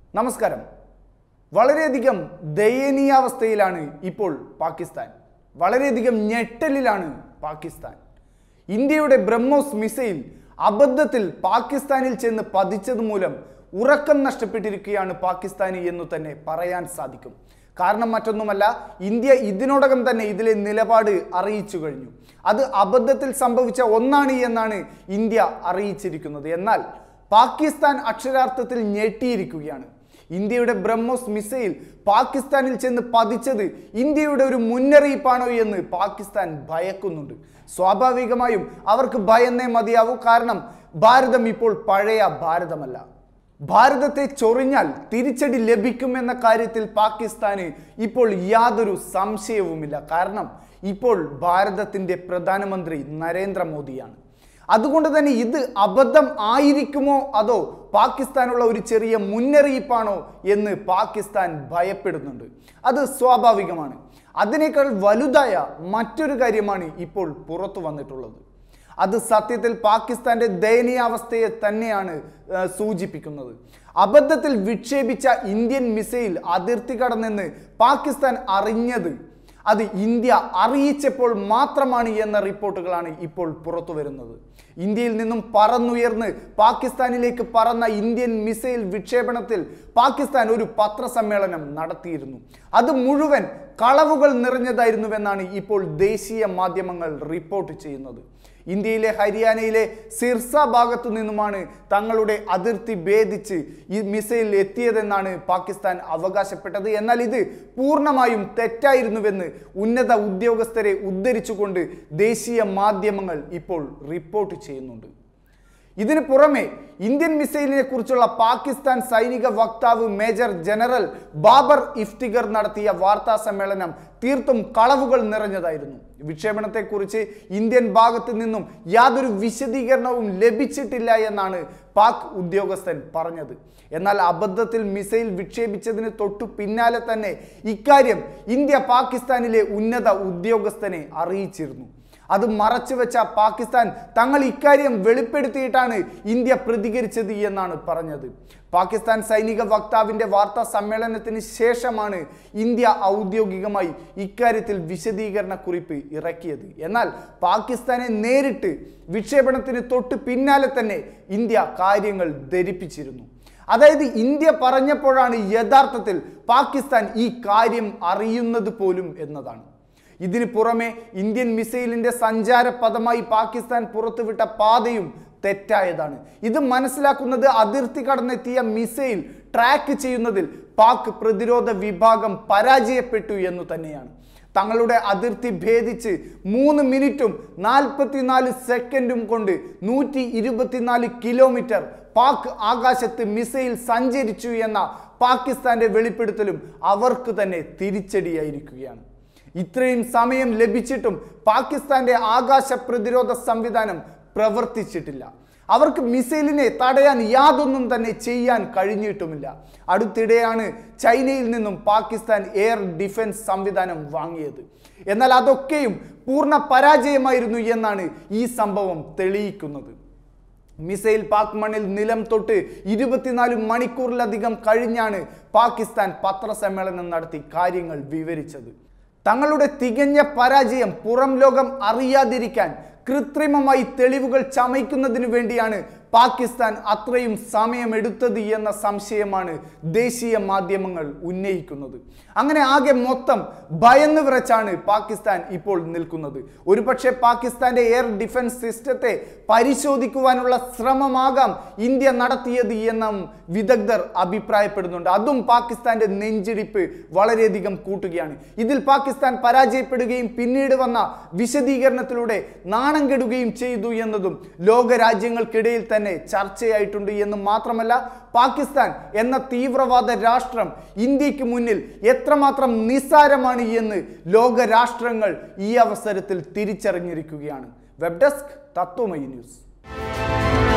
നമസ്കാരം വളരെയധികം ദയനീയാവസ്ഥയിലാണ് ഇപ്പോൾ പാകിസ്ഥാൻ വളരെയധികം ഞെട്ടലിലാണ് പാകിസ്ഥാൻ ഇന്ത്യയുടെ ബ്രഹ്മോസ് മിസൈൽ അബദ്ധത്തിൽ പാകിസ്ഥാനിൽ ചെന്ന് പതിച്ചത് മൂലം ഉറക്കം നഷ്ടപ്പെട്ടിരിക്കുകയാണ് പാകിസ്ഥാനി എന്നു തന്നെ പറയാൻ സാധിക്കും കാരണം മറ്റൊന്നുമല്ല ഇന്ത്യ ഇതിനോടകം തന്നെ ഇതിലെ നിലപാട് അറിയിച്ചു കഴിഞ്ഞു അത് അബദ്ധത്തിൽ സംഭവിച്ച ഒന്നാണ് എന്നാണ് ഇന്ത്യ അറിയിച്ചിരിക്കുന്നത് എന്നാൽ പാകിസ്ഥാൻ അക്ഷരാർത്ഥത്തിൽ ഞെട്ടിയിരിക്കുകയാണ് ഇന്ത്യയുടെ ബ്രഹ്മോസ് മിസൈൽ പാകിസ്ഥാനിൽ ചെന്ന് പതിച്ചത് ഇന്ത്യയുടെ ഒരു മുന്നറിയിപ്പാണോ എന്ന് പാകിസ്ഥാൻ ഭയക്കുന്നുണ്ട് സ്വാഭാവികമായും അവർക്ക് ഭയന്നേ മതിയാവൂ കാരണം ഭാരതം ഇപ്പോൾ പഴയ ഭാരതമല്ല ഭാരതത്തെ ചൊറിഞ്ഞാൽ തിരിച്ചടി ലഭിക്കുമെന്ന കാര്യത്തിൽ പാകിസ്ഥാന് ഇപ്പോൾ യാതൊരു സംശയവുമില്ല കാരണം ഇപ്പോൾ ഭാരതത്തിന്റെ പ്രധാനമന്ത്രി നരേന്ദ്രമോദിയാണ് അതുകൊണ്ട് തന്നെ ഇത് അബദ്ധം ആയിരിക്കുമോ അതോ പാകിസ്ഥാനുള്ള ഒരു ചെറിയ മുന്നറിയിപ്പാണോ എന്ന് പാകിസ്ഥാൻ ഭയപ്പെടുന്നുണ്ട് അത് സ്വാഭാവികമാണ് അതിനേക്കാൾ വലുതായ മറ്റൊരു കാര്യമാണ് ഇപ്പോൾ പുറത്തു വന്നിട്ടുള്ളത് അത് സത്യത്തിൽ പാകിസ്ഥാന്റെ ദയനീയാവസ്ഥയെ തന്നെയാണ് ആ, സൂചിപ്പിക്കുന്നത് അബദ്ധത്തിൽ വിക്ഷേപിച്ച ഇന്ത്യൻ മിസൈൽ അതിർത്തി കടന്നെന്ന് പാകിസ്ഥാൻ അറിഞ്ഞത് അത് ഇന്ത്യ അറിയിച്ചപ്പോൾ മാത്രമാണ് എന്ന റിപ്പോർട്ടുകളാണ് ഇപ്പോൾ പുറത്തു വരുന്നത് ഇന്ത്യയിൽ നിന്നും പറന്നുയർന്ന് പാകിസ്ഥാനിലേക്ക് പറന്ന ഇന്ത്യൻ മിസൈൽ വിക്ഷേപണത്തിൽ പാകിസ്ഥാൻ ഒരു പത്രസമ്മേളനം നടത്തിയിരുന്നു അത് മുഴുവൻ കളവുകൾ നിറഞ്ഞതായിരുന്നുവെന്നാണ് ഇപ്പോൾ ദേശീയ മാധ്യമങ്ങൾ റിപ്പോർട്ട് ചെയ്യുന്നത് ഇന്ത്യയിലെ ഹരിയാനയിലെ സിർസ ഭാഗത്തു നിന്നുമാണ് തങ്ങളുടെ അതിർത്തി ഭേദിച്ച് ഈ മിസൈൽ എത്തിയതെന്നാണ് പാകിസ്ഥാൻ അവകാശപ്പെട്ടത് എന്നാൽ ഇത് പൂർണ്ണമായും തെറ്റായിരുന്നുവെന്ന് ഉന്നത ഉദ്യോഗസ്ഥരെ ഉദ്ധരിച്ചുകൊണ്ട് ദേശീയ മാധ്യമങ്ങൾ ഇപ്പോൾ റിപ്പോർട്ട് ചെയ്യുന്നുണ്ട് ഇതിന് പുറമെ ഇന്ത്യൻ മിസൈലിനെ കുറിച്ചുള്ള പാകിസ്ഥാൻ സൈനിക വക്താവ് മേജർ ജനറൽ ബാബർ ഇഫ്തിഗർ നടത്തിയ വാർത്താ സമ്മേളനം തീർത്തും കളവുകൾ നിറഞ്ഞതായിരുന്നു വിക്ഷേപണത്തെക്കുറിച്ച് ഇന്ത്യൻ ഭാഗത്തു നിന്നും യാതൊരു വിശദീകരണവും ലഭിച്ചിട്ടില്ല എന്നാണ് പാക് ഉദ്യോഗസ്ഥൻ പറഞ്ഞത് എന്നാൽ അബദ്ധത്തിൽ മിസൈൽ വിക്ഷേപിച്ചതിന് തൊട്ടു പിന്നാലെ തന്നെ ഇക്കാര്യം ഇന്ത്യ പാകിസ്ഥാനിലെ ഉന്നത ഉദ്യോഗസ്ഥനെ അറിയിച്ചിരുന്നു അത് മറച്ചുവെച്ച പാകിസ്ഥാൻ തങ്ങൾ ഇക്കാര്യം വെളിപ്പെടുത്തിയിട്ടാണ് ഇന്ത്യ പ്രതികരിച്ചത് എന്നാണ് പറഞ്ഞത് പാകിസ്ഥാൻ സൈനിക വക്താവിന്റെ വാർത്താ സമ്മേളനത്തിന് ശേഷമാണ് ഇന്ത്യ ഔദ്യോഗികമായി ഇക്കാര്യത്തിൽ വിശദീകരണ കുറിപ്പ് ഇറക്കിയത് എന്നാൽ പാകിസ്ഥാനെ നേരിട്ട് വിക്ഷേപണത്തിന് തൊട്ട് പിന്നാലെ തന്നെ ഇന്ത്യ കാര്യങ്ങൾ ധരിപ്പിച്ചിരുന്നു അതായത് ഇന്ത്യ പറഞ്ഞപ്പോഴാണ് യഥാർത്ഥത്തിൽ പാകിസ്ഥാൻ ഈ കാര്യം അറിയുന്നത് പോലും എന്നതാണ് ഇതിന് പുറമെ ഇന്ത്യൻ മിസൈലിന്റെ സഞ്ചാരപഥമായി പാകിസ്ഥാൻ പുറത്തുവിട്ട പാതയും തെറ്റായതാണ് ഇത് മനസ്സിലാക്കുന്നത് അതിർത്തി കടന്നെത്തിയ മിസൈൽ ട്രാക്ക് ചെയ്യുന്നതിൽ പാക് പ്രതിരോധ വിഭാഗം പരാജയപ്പെട്ടു എന്ന് തന്നെയാണ് തങ്ങളുടെ അതിർത്തി ഭേദിച്ച് മൂന്ന് മിനിറ്റും നാൽപ്പത്തിനാല് സെക്കൻഡും കൊണ്ട് നൂറ്റി ഇരുപത്തിനാല് കിലോമീറ്റർ പാക് ആകാശത്ത് മിസൈൽ സഞ്ചരിച്ചു എന്ന പാകിസ്ഥാന്റെ വെളിപ്പെടുത്തലും അവർക്ക് തന്നെ തിരിച്ചടിയായിരിക്കുകയാണ് ഇത്രയും സമയം ലഭിച്ചിട്ടും പാകിസ്ഥാന്റെ ആകാശ പ്രതിരോധ സംവിധാനം പ്രവർത്തിച്ചിട്ടില്ല അവർക്ക് മിസൈലിനെ തടയാൻ യാതൊന്നും തന്നെ ചെയ്യാൻ കഴിഞ്ഞിട്ടുമില്ല അടുത്തിടെയാണ് ചൈനയിൽ നിന്നും പാകിസ്ഥാൻ എയർ ഡിഫൻസ് സംവിധാനം വാങ്ങിയത് എന്നാൽ അതൊക്കെയും പൂർണ്ണ പരാജയമായിരുന്നു എന്നാണ് ഈ സംഭവം തെളിയിക്കുന്നത് മിസൈൽ പാക് മണ്ണിൽ നിലം തൊട്ട് ഇരുപത്തിനാല് മണിക്കൂറിലധികം കഴിഞ്ഞാണ് പാകിസ്ഥാൻ പത്രസമ്മേളനം നടത്തി കാര്യങ്ങൾ വിവരിച്ചത് തങ്ങളുടെ തികഞ്ഞ പരാജയം പുറം ലോകം അറിയാതിരിക്കാൻ കൃത്രിമമായി തെളിവുകൾ ചമയ്ക്കുന്നതിന് വേണ്ടിയാണ് പാകിസ്ഥാൻ അത്രയും സമയമെടുത്തത് എന്ന സംശയമാണ് ദേശീയ മാധ്യമങ്ങൾ ഉന്നയിക്കുന്നത് അങ്ങനെ ആകെ മൊത്തം ഭയന്ന് വിറച്ചാണ് പാകിസ്ഥാൻ ഇപ്പോൾ നിൽക്കുന്നത് ഒരുപക്ഷെ പാകിസ്ഥാന്റെ എയർ ഡിഫൻസ് സിസ്റ്റത്തെ പരിശോധിക്കുവാനുള്ള ശ്രമമാകാം ഇന്ത്യ നടത്തിയത് എന്നും വിദഗ്ധർ അഭിപ്രായപ്പെടുന്നുണ്ട് അതും പാകിസ്ഥാന്റെ നെഞ്ചിടിപ്പ് വളരെയധികം കൂട്ടുകയാണ് ഇതിൽ പാകിസ്ഥാൻ പരാജയപ്പെടുകയും പിന്നീട് വന്ന വിശദീകരണത്തിലൂടെ നാണം കെടുകയും ചെയ്തു എന്നതും ലോകരാജ്യങ്ങൾക്കിടയിൽ തന്നെ ചർച്ചയായിട്ടുണ്ട് എന്ന് മാത്രമല്ല പാകിസ്ഥാൻ എന്ന തീവ്രവാദ രാഷ്ട്രം ഇന്ത്യക്ക് മുന്നിൽ എത്രമാത്രം നിസ്സാരമാണ് എന്ന് ലോകരാഷ്ട്രങ്ങൾ ഈ അവസരത്തിൽ തിരിച്ചറിഞ്ഞിരിക്കുകയാണ് വെബ് ഡെസ്ക് തത്വമയി ന്യൂസ്